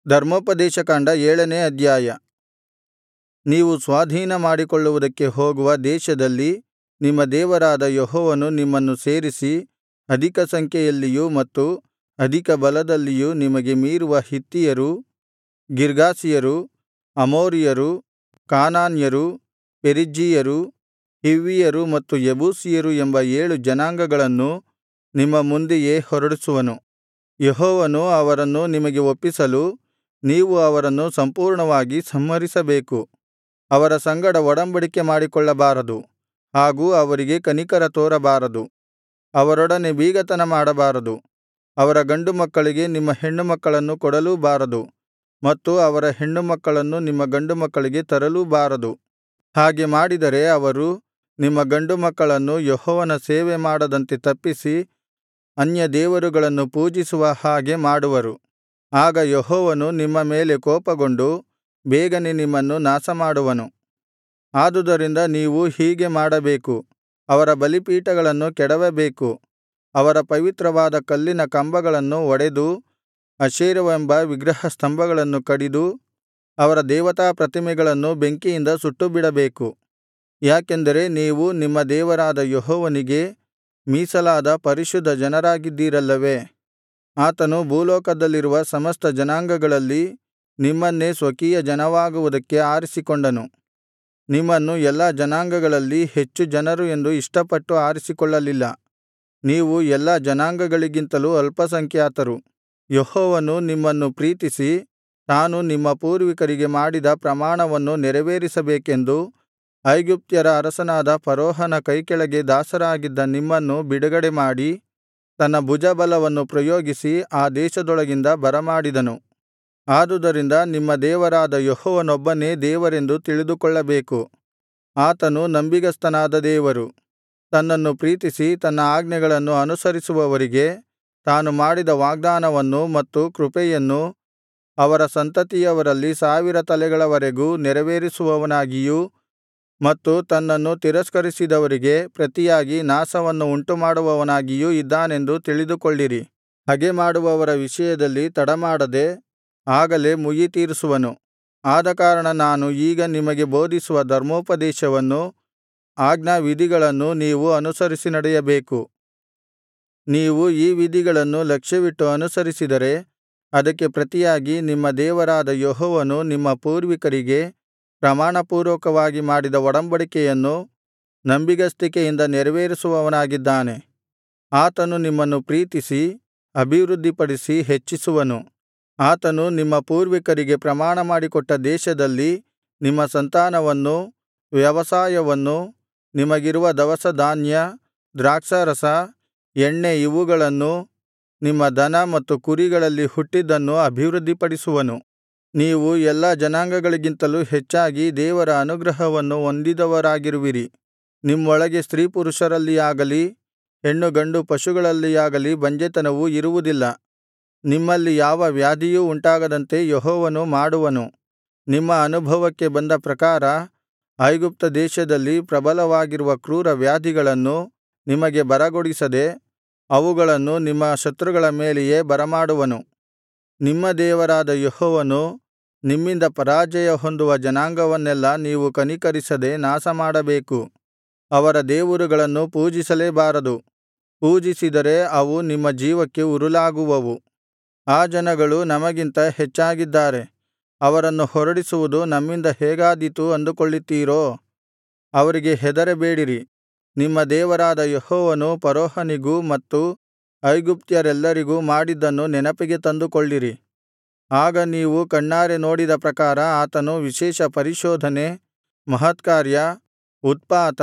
ಧರ್ಮೋಪದೇಶಕಾಂಡ ಏಳನೇ ಅಧ್ಯಾಯ ನೀವು ಸ್ವಾಧೀನಮಾಡಿಕೊಳ್ಳುವುದಕ್ಕೆ ಹೋಗುವ ದೇಶದಲ್ಲಿ ನಿಮ್ಮ ದೇವರಾದ ಯೆಹೋವನು ನಿಮ್ಮನ್ನು ಸೇರಿಸಿ ಅಧಿಕ ಸಂಖ್ಯೆಯಲ್ಲಿಯೂ ಮತ್ತು ಅಧಿಕ ಬಲದಲ್ಲಿಯೂ ನಿಮಗೆ ಮೀರುವ ಹಿತ್ತಿಯರು ಗಿರ್ಗಾಷಿಯರು ಅಮೋರಿಯರು ಕಾನಾನ್ಯರು ಪೆರಿಜ್ಜೀಯರು ಹಿವ್ವಿಯರು ಮತ್ತು ಯೆಬೂಸಿಯರು ಎಂಬ ಏಳು ಜನಾಂಗಗಳನ್ನು ನಿಮ್ಮ ಮುಂದೆಯೇ ಹೊರಡಿಸುವನು ಯೆಹೋವನು ಅವರನ್ನು ನಿಮಗೆ ಒಪ್ಪಿಸಲು ನೀವು ಅವರನ್ನು ಸಂಪೂರ್ಣವಾಗಿ ಸಂಹರಿಸಬೇಕು ಅವರ ಸಂಗಡ ಒಡಂಬಡಿಕೆ ಮಾಡಿಕೊಳ್ಳಬಾರದು ಹಾಗೂ ಅವರಿಗೆ ಕನಿಕರ ತೋರಬಾರದು ಅವರೊಡನೆ ಬೀಗತನ ಮಾಡಬಾರದು ಅವರ ಗಂಡುಮಕ್ಕಳಿಗೆ ನಿಮ್ಮ ಹೆಣ್ಣುಮಕ್ಕಳನ್ನು ಕೊಡಲೂಬಾರದು ಮತ್ತು ಅವರ ಹೆಣ್ಣುಮಕ್ಕಳನ್ನು ನಿಮ್ಮ ಗಂಡುಮಕ್ಕಳಿಗೆ ತರಲೂಬಾರದು ಹಾಗೆ ಮಾಡಿದರೆ ಅವರು ನಿಮ್ಮ ಗಂಡುಮಕ್ಕಳನ್ನು ಯೆಹೋವನ ಸೇವೆ ಮಾಡದಂತೆ ತಪ್ಪಿಸಿ ಅನ್ಯದೇವರುಗಳನ್ನು ಪೂಜಿಸುವ ಹಾಗೆ ಮಾಡುವರು ಆಗ ಯೆಹೋವನು ನಿಮ್ಮ ಮೇಲೆ ಕೋಪಗೊಂಡು ಬೇಗನೆ ನಿಮ್ಮನ್ನು ನಾಶಮಾಡುವನು ಆದುದರಿಂದ ನೀವು ಹೀಗೆ ಮಾಡಬೇಕು ಅವರ ಬಲಿಪೀಠಗಳನ್ನು ಕೆಡವಬೇಕು ಅವರ ಪವಿತ್ರವಾದ ಕಲ್ಲಿನ ಕಂಬಗಳನ್ನು ಒಡೆದು ಅಶೇರವೆಂಬ ವಿಗ್ರಹಸ್ತಂಭಗಳನ್ನು ಕಡಿದು ಅವರ ದೇವತಾಪ್ರತಿಮೆಗಳನ್ನು ಬೆಂಕಿಯಿಂದ ಸುಟ್ಟುಬಿಡಬೇಕು ಯಾಕೆಂದರೆ ನೀವು ನಿಮ್ಮ ದೇವರಾದ ಯೆಹೋವನಿಗೆ ಮೀಸಲಾದ ಪರಿಶುದ್ಧ ಜನರಾಗಿದ್ದೀರಲ್ಲವೇ ಆತನು ಭೂಲೋಕದಲ್ಲಿರುವ ಸಮಸ್ತ ಜನಾಂಗಗಳಲ್ಲಿ ನಿಮ್ಮನ್ನೇ ಸ್ವಕೀಯ ಜನವಾಗುವುದಕ್ಕೆ ಆರಿಸಿಕೊಂಡನು ನಿಮ್ಮನ್ನು ಎಲ್ಲಾ ಜನಾಂಗಗಳಲ್ಲಿ ಹೆಚ್ಚು ಜನರು ಎಂದು ಇಷ್ಟಪಟ್ಟು ಆರಿಸಿಕೊಳ್ಳಲಿಲ್ಲ ನೀವು ಎಲ್ಲಾ ಜನಾಂಗಗಳಿಗಿಂತಲೂ ಅಲ್ಪಸಂಖ್ಯಾತರು ಯೆಹೋವನು ನಿಮ್ಮನ್ನು ಪ್ರೀತಿಸಿ ತಾನು ನಿಮ್ಮ ಪೂರ್ವಿಕರಿಗೆ ಮಾಡಿದ ಪ್ರಮಾಣವನ್ನು ನೆರವೇರಿಸಬೇಕೆಂದು ಐಗುಪ್ತ್ಯರ ಅರಸನಾದ ಫರೋಹನ ಕೈಕೆಳಗೆ ದಾಸರಾಗಿದ್ದ ನಿಮ್ಮನ್ನು ಬಿಡುಗಡೆಮಾಡಿ ತನ್ನ ಭುಜಬಲವನ್ನು ಪ್ರಯೋಗಿಸಿ ಆ ದೇಶದೊಳಗಿಂದ ಬರಮಾಡಿದನು ಆದುದರಿಂದ ನಿಮ್ಮ ದೇವರಾದ ಯೆಹೋವನೊಬ್ಬನೇ ದೇವರೆಂದು ತಿಳಿದುಕೊಳ್ಳಬೇಕು ಆತನು ನಂಬಿಗಸ್ತನಾದ ದೇವರು ತನ್ನನ್ನು ಪ್ರೀತಿಸಿ ತನ್ನ ಆಜ್ಞೆಗಳನ್ನು ಅನುಸರಿಸುವವರಿಗೆ ತಾನು ಮಾಡಿದ ವಾಗ್ದಾನವನ್ನು ಮತ್ತು ಕೃಪೆಯನ್ನು ಅವರ ಸಂತತಿಯವರಲ್ಲಿ ಸಾವಿರ ತಲೆಗಳವರೆಗೂ ನೆರವೇರಿಸುವವನಾಗಿಯೂ ಮತ್ತು ತನ್ನನ್ನು ತಿರಸ್ಕರಿಸಿದವರಿಗೆ ಪ್ರತಿಯಾಗಿ ನಾಶವನ್ನು ಉಂಟುಮಾಡುವವನಾಗಿಯೂ ಇದ್ದಾನೆಂದು ತಿಳಿದುಕೊಳ್ಳಿರಿ ಹಗೆಮಾಡುವವರ ವಿಷಯದಲ್ಲಿ ತಡಮಾಡದೆ ಆಗಲೇ ಮುಯ್ಯಿತೀರಿಸುವನು ಆದಕಾರಣ ನಾನು ಈಗ ನಿಮಗೆ ಬೋಧಿಸುವ ಧರ್ಮೋಪದೇಶವನ್ನು ಆಜ್ಞಾವಿಧಿಗಳನ್ನು ನೀವು ಅನುಸರಿಸಿ ನಡೆಯಬೇಕು ನೀವು ಈ ವಿಧಿಗಳನ್ನು ಲಕ್ಷ್ಯವಿಟ್ಟು ಅನುಸರಿಸಿದರೆ ಅದಕ್ಕೆ ಪ್ರತಿಯಾಗಿ ನಿಮ್ಮ ದೇವರಾದ ಯೆಹೋವನು ನಿಮ್ಮ ಪೂರ್ವಿಕರಿಗೆ ಪ್ರಮಾಣಪೂರ್ವಕವಾಗಿ ಮಾಡಿದ ಒಡಂಬಡಿಕೆಯನ್ನು ನಂಬಿಗಸ್ತಿಕೆಯಿಂದ ನೆರವೇರಿಸುವವನಾಗಿದ್ದಾನೆ ಆತನು ನಿಮ್ಮನ್ನು ಪ್ರೀತಿಸಿ ಅಭಿವೃದ್ಧಿಪಡಿಸಿ ಹೆಚ್ಚಿಸುವನು ಆತನು ನಿಮ್ಮ ಪೂರ್ವಿಕರಿಗೆ ಪ್ರಮಾಣಮಾಡಿಕೊಟ್ಟ ದೇಶದಲ್ಲಿ ನಿಮ್ಮ ಸಂತಾನವನ್ನೂ ವ್ಯವಸಾಯವನ್ನೂ ನಿಮಗಿರುವ ದವಸಧಾನ್ಯ ದ್ರಾಕ್ಷಾರಸ ಎಣ್ಣೆ ಇವುಗಳನ್ನೂ ನಿಮ್ಮ ದನ ಮತ್ತು ಕುರಿಗಳಲ್ಲಿ ಹುಟ್ಟಿದ್ದನ್ನು ಅಭಿವೃದ್ಧಿಪಡಿಸುವನು ನೀವು ಎಲ್ಲಾ ಜನಾಂಗಗಳಿಗಿಂತಲೂ ಹೆಚ್ಚಾಗಿ ದೇವರ ಅನುಗ್ರಹವನ್ನು ಹೊಂದಿದವರಾಗಿರುವಿರಿ ನಿಮ್ಮೊಳಗೆ ಸ್ತ್ರೀಪುರುಷರಲ್ಲಿಯಾಗಲಿ ಹೆಣ್ಣುಗಂಡು ಪಶುಗಳಲ್ಲಿಯಾಗಲಿ ಬಂಜೆತನವು ಇರುವುದಿಲ್ಲ ನಿಮ್ಮಲ್ಲಿ ಯಾವ ವ್ಯಾಧಿಯೂ ಉಂಟಾಗದಂತೆ ಯೆಹೋವನು ಮಾಡುವನು ನಿಮ್ಮ ಅನುಭವಕ್ಕೆ ಬಂದ ಪ್ರಕಾರ ಐಗುಪ್ತ ದೇಶದಲ್ಲಿ ಪ್ರಬಲವಾಗಿರುವ ಕ್ರೂರ ವ್ಯಾಧಿಗಳನ್ನು ನಿಮಗೆ ಬರಗೊಡಿಸದೆ ಅವುಗಳನ್ನು ನಿಮ್ಮ ಶತ್ರುಗಳ ಮೇಲೆಯೇ ಬರಮಾಡುವನು ನಿಮ್ಮ ದೇವರಾದ ಯೆಹೋವನು ನಿಮ್ಮಿಂದ ಪರಾಜಯ ಹೊಂದುವ ಜನಾಂಗವನ್ನೆಲ್ಲಾ ನೀವು ಕನಿಕರಿಸದೆ ನಾಶಮಾಡಬೇಕು ಅವರ ದೇವರುಗಳನ್ನು ಪೂಜಿಸಲೇಬಾರದು ಪೂಜಿಸಿದರೆ ಅವು ನಿಮ್ಮ ಜೀವಕ್ಕೆ ಉರುಲಾಗುವವು ಆ ಜನಗಳು ನಮಗಿಂತ ಹೆಚ್ಚಾಗಿದ್ದಾರೆ ಅವರನ್ನು ಹೊರಡಿಸುವುದು ನಮ್ಮಿಂದ ಹೇಗಾದೀತು ಅಂದುಕೊಳ್ಳುತ್ತೀರೋ ಅವರಿಗೆ ಹೆದರಬೇಡಿರಿ ನಿಮ್ಮ ದೇವರಾದ ಯೆಹೋವನು ಫರೋಹನಿಗೂ ಮತ್ತು ಐಗುಪ್ತ್ಯರೆಲ್ಲರಿಗೂ ಮಾಡಿದ್ದನ್ನು ನೆನಪಿಗೆ ತಂದುಕೊಳ್ಳಿರಿ ಆಗ ನೀವು ಕಣ್ಣಾರೆ ನೋಡಿದ ಪ್ರಕಾರ ಆತನು ವಿಶೇಷ ಪರಿಶೋಧನೆ ಮಹತ್ಕಾರ್ಯ ಉತ್ಪಾತ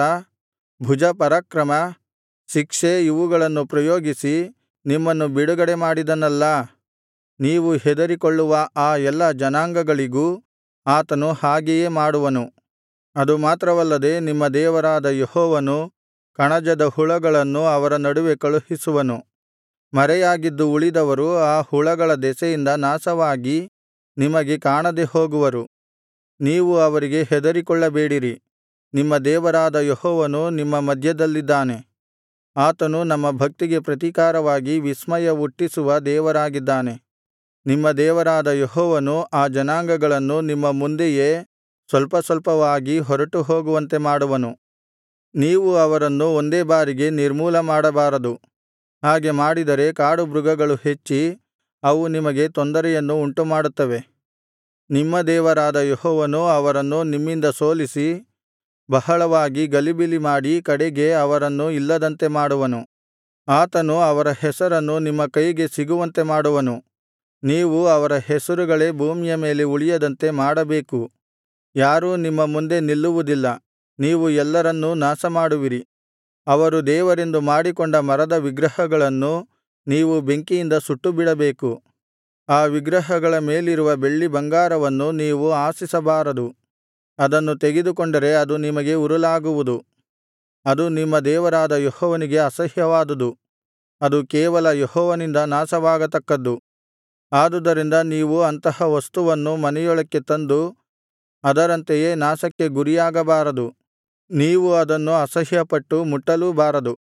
ಭುಜಪರಾಕ್ರಮ ಶಿಕ್ಷೆ ಇವುಗಳನ್ನು ಪ್ರಯೋಗಿಸಿ ನಿಮ್ಮನ್ನು ಬಿಡುಗಡೆ ಮಾಡಿದನಲ್ಲಾ ನೀವು ಹೆದರಿಕೊಳ್ಳುವ ಆ ಎಲ್ಲಾ ಜನಾಂಗಗಳಿಗೂ ಆತನು ಹಾಗೆಯೇ ಮಾಡುವನು ಅದು ಮಾತ್ರವಲ್ಲದೆ ನಿಮ್ಮ ದೇವರಾದ ಯೆಹೋವನು ಕಣಜದ ಹುಳಗಳನ್ನು ಅವರ ನಡುವೆ ಕಳುಹಿಸುವನು ಮರೆಯಾಗಿದ್ದು ಉಳಿದವರು ಆ ಹುಳಗಳ ದೆಸೆಯಿಂದ ನಾಶವಾಗಿ ನಿಮಗೆ ಕಾಣದೆ ಹೋಗುವರು ನೀವು ಅವರಿಗೆ ಹೆದರಿಕೊಳ್ಳಬೇಡಿರಿ ನಿಮ್ಮ ದೇವರಾದ ಯೆಹೋವನು ನಿಮ್ಮ ಮಧ್ಯದಲ್ಲಿದ್ದಾನೆ ಆತನು ನಮ್ಮ ಭಕ್ತಿಗೆ ಪ್ರತಿಕಾರವಾಗಿ ವಿಸ್ಮಯ ಹುಟ್ಟಿಸುವ ದೇವರಾಗಿದ್ದಾನೆ ನಿಮ್ಮ ದೇವರಾದ ಯೆಹೋವನು ಆ ಜನಾಂಗಗಳನ್ನು ನಿಮ್ಮ ಮುಂದೆಯೇ ಸ್ವಲ್ಪ ಸ್ವಲ್ಪವಾಗಿ ಹೊರಟು ಹೋಗುವಂತೆ ಮಾಡುವನು ನೀವು ಅವರನ್ನು ಒಂದೇ ಬಾರಿಗೆ ನಿರ್ಮೂಲ ಮಾಡಬಾರದು ಹಾಗೆ ಮಾಡಿದರೆ ಕಾಡುಮೃಗಗಳು ಹೆಚ್ಚಿ ಅವು ನಿಮಗೆ ತೊಂದರೆಯನ್ನು ಉಂಟುಮಾಡುತ್ತವೆ ನಿಮ್ಮ ದೇವರಾದ ಯೆಹೋವನು ಅವರನ್ನು ನಿಮ್ಮಿಂದ ಸೋಲಿಸಿ ಬಹಳವಾಗಿ ಗಲಿಬಿಲಿ ಮಾಡಿ ಕಡೆಗೆ ಅವರನ್ನು ಇಲ್ಲದಂತೆ ಮಾಡುವನು ಆತನು ಅವರ ಹೆಸರನ್ನು ನಿಮ್ಮ ಕೈಗೆ ಸಿಗುವಂತೆ ಮಾಡುವನು ನೀವು ಅವರ ಹೆಸರುಗಳೇ ಭೂಮಿಯ ಮೇಲೆ ಉಳಿಯದಂತೆ ಮಾಡಬೇಕು ಯಾರೂ ನಿಮ್ಮ ಮುಂದೆ ನಿಲ್ಲುವುದಿಲ್ಲ ನೀವು ಎಲ್ಲರನ್ನೂ ನಾಶಮಾಡುವಿರಿ ಅವರು ದೇವರೆಂದು ಮಾಡಿಕೊಂಡ ಮರದ ವಿಗ್ರಹಗಳನ್ನು ನೀವು ಬೆಂಕಿಯಿಂದ ಸುಟ್ಟುಬಿಡಬೇಕು ಆ ವಿಗ್ರಹಗಳ ಮೇಲಿರುವ ಬೆಳ್ಳಿ ಬಂಗಾರವನ್ನು ನೀವು ಆಶಿಸಬಾರದು ಅದನ್ನು ತೆಗೆದುಕೊಂಡರೆ ಅದು ನಿಮಗೆ ಉರುಲಾಗುವುದು ಅದು ನಿಮ್ಮ ದೇವರಾದ ಯೆಹೋವನಿಗೆ ಅಸಹ್ಯವಾದುದು ಅದು ಕೇವಲ ಯೆಹೋವನಿಂದ ನಾಶವಾಗತಕ್ಕದ್ದು ಆದುದರಿಂದ ನೀವು ಅಂತಹ ವಸ್ತುವನ್ನು ಮನೆಯೊಳಕ್ಕೆ ತಂದು ಅದರಂತೆಯೇ ನಾಶಕ್ಕೆ ಗುರಿಯಾಗಬಾರದು ನೀವು ಅದನ್ನು ಅಸಹ್ಯಪಟ್ಟು ಮುಟ್ಟಲೂಬಾರದು